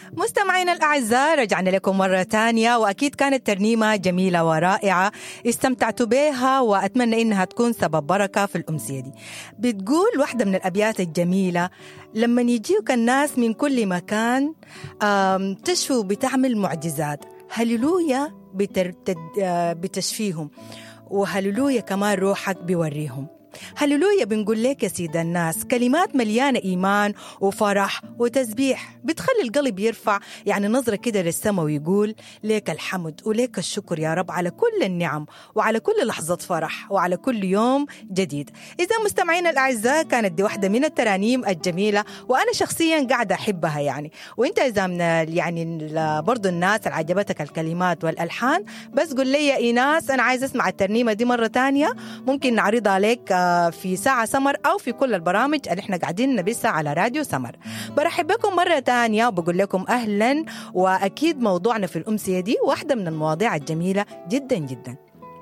مستمعينا الأعزاء رجعنا لكم مرة تانية وأكيد كانت ترنيمة جميلة ورائعة استمتعت بها وأتمنى إنها تكون سبب بركة في الأمسية دي بتقول واحدة من الأبيات الجميلة لما يجيك الناس من كل مكان آم، تشفوا بتعمل معجزات هللويا بتر- تد- آه، بتشفيهم وهللويا كمان روحك بيوريهم هللويا بنقول لك يا سيد الناس كلمات مليانة إيمان وفرح وتسبيح بتخلي القلب يرفع يعني نظرة كده للسماء ويقول ليك الحمد وليك الشكر يا رب على كل النعم وعلى كل لحظة فرح وعلى كل يوم جديد إذا مستمعينا الأعزاء كانت دي واحدة من الترانيم الجميلة وأنا شخصيا قاعدة أحبها يعني وإنت إذا من ال- يعني ال- برضو الناس اللي عجبتك الكلمات والألحان بس قل لي يا إيناس أنا عايز أسمع الترنيمة دي مرة تانية ممكن نعرضها عليك آه، في ساعة سمر أو في كل البرامج اللي احنا قاعدين نبثها على راديو سمر برحب بكم مرة تانية وبقول لكم أهلا وأكيد موضوعنا في الأمسية دي واحدة من المواضيع الجميلة جدا جدا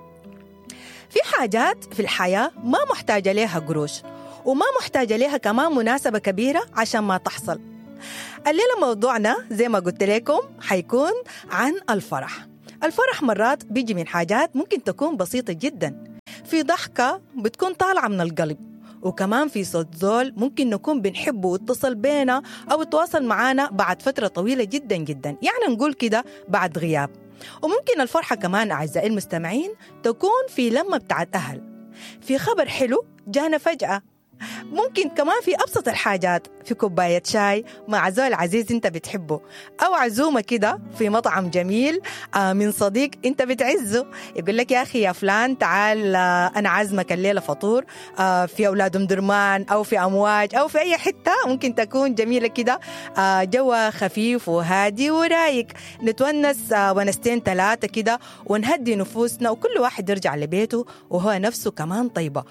في حاجات في الحياة ما محتاجة لها قروش وما محتاجة لها كمان مناسبة كبيرة عشان ما تحصل الليلة موضوعنا زي ما قلت لكم حيكون عن الفرح الفرح مرات بيجي من حاجات ممكن تكون بسيطة جدا في ضحكة بتكون طالعة من القلب وكمان في صوت زول ممكن نكون بنحبه واتصل بينا أو تواصل معانا بعد فترة طويلة جدا جدا يعني نقول كده بعد غياب وممكن الفرحة كمان أعزائي المستمعين تكون في لمة بتاعت أهل في خبر حلو جانا فجأة ممكن كمان في أبسط الحاجات في كوباية شاي مع زول عزيز أنت بتحبه أو عزومة كده في مطعم جميل آه، من صديق أنت بتعزه يقول لك يا أخي يا فلان تعال آه، أنا عازمك الليلة فطور آه، في أولاد أم درمان أو في أمواج أو في أي حتة ممكن تكون جميلة كده آه، جوا خفيف وهادي ورايق نتونس آه، ونستين ثلاثة كده ونهدي نفوسنا وكل واحد يرجع لبيته وهو نفسه كمان طيبة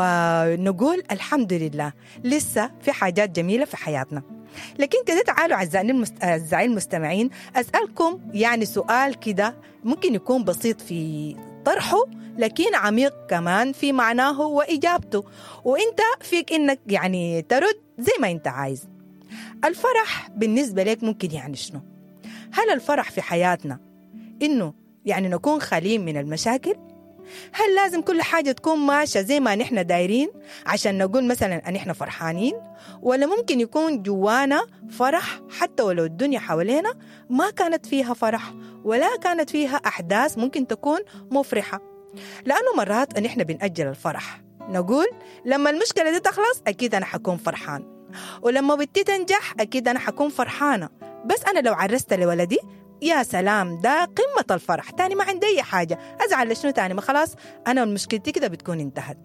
ونقول الحمد لله لسه في حاجات جميلة في حياتنا لكن كده تعالوا أعزائي المست... أعزائي المستمعين أسألكم يعني سؤال كده ممكن يكون بسيط في طرحه لكن عميق كمان في معناه وإجابته وإنت فيك إنك يعني ترد زي ما إنت عايز الفرح بالنسبة لك ممكن يعني شنو؟ هل الفرح في حياتنا إنه يعني نكون خاليين من المشاكل؟ هل لازم كل حاجة تكون ماشية زي ما نحن دايرين عشان نقول مثلا أن إحنا فرحانين؟ ولا ممكن يكون جوانا فرح حتى ولو الدنيا حوالينا ما كانت فيها فرح ولا كانت فيها أحداث ممكن تكون مفرحة لأنه مرات أن إحنا بنأجل الفرح نقول لما المشكلة دي تخلص أكيد أنا حكون فرحان ولما بنتي تنجح أكيد أنا حكون فرحانة بس أنا لو عرست لولدي يا سلام ده قمة الفرح تاني ما عندي أي حاجة أزعل لشنو تاني ما خلاص أنا مشكلتي كده بتكون انتهت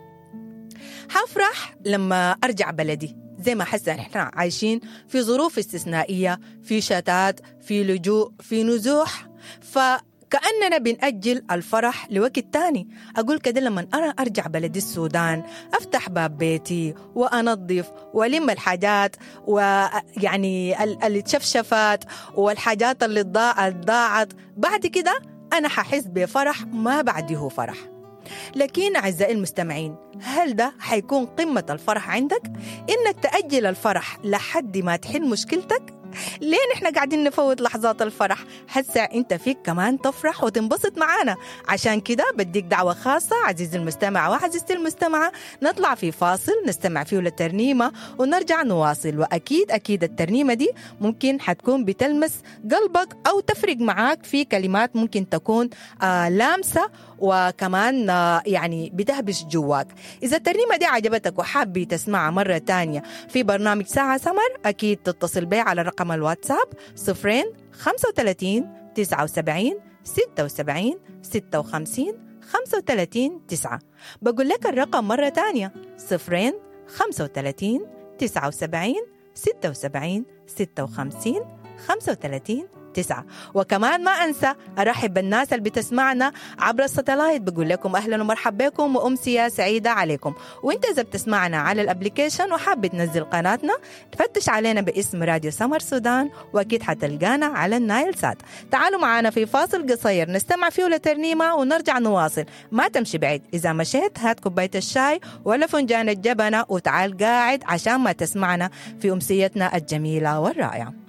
حفرح لما أرجع بلدي زي ما حس إن إحنا عايشين في ظروف استثنائية في شتات في لجوء في نزوح فكأننا بنأجل الفرح لوقت تاني أقول كده لما أنا أرجع بلدي السودان أفتح باب بيتي وأنظف وألم الحاجات ويعني ال- اللي اتشفشفت والحاجات اللي ضاعت ضاعت بعد كده أنا ححس بفرح ما بعده فرح لكن أعزائي المستمعين هل ده حيكون قمة الفرح عندك؟ إنك تأجل الفرح لحد ما تحل مشكلتك؟ ليه نحن قاعدين نفوت لحظات الفرح هسه انت فيك كمان تفرح وتنبسط معانا عشان كده بديك دعوة خاصة عزيزي المستمع وعزيزتي المستمعة نطلع في فاصل نستمع فيه للترنيمة ونرجع نواصل وأكيد أكيد الترنيمة دي ممكن حتكون بتلمس قلبك أو تفرق معاك في كلمات ممكن تكون آه لامسة وكمان آه يعني بتهبش جواك إذا الترنيمة دي عجبتك وحابي تسمعها مرة تانية في برنامج ساعة سمر أكيد تتصل بي على رقم الواتساب صفرين خمسة وثلاثين تسعة وسبعين ستة وسبعين ستة وخمسين خمسة وثلاثين تسعة بقول لك الرقم مرة تانية صفرين خمسة وثلاثين تسعة وسبعين ستة وسبعين ستة وخمسين خمسة وثلاثين تسعة وكمان ما أنسى أرحب بالناس اللي بتسمعنا عبر الساتلايت بقول لكم أهلا ومرحبا بكم وأمسية سعيدة عليكم وانت إذا بتسمعنا على الابليكيشن وحاب تنزل قناتنا فتش علينا باسم راديو سمر سودان وأكيد حتلقانا على النايل سات تعالوا معنا في فاصل قصير نستمع فيه لترنيمة ونرجع نواصل ما تمشي بعيد إذا مشيت هات كوباية الشاي ولا فنجان الجبنة وتعال قاعد عشان ما تسمعنا في أمسيتنا الجميلة والرائعة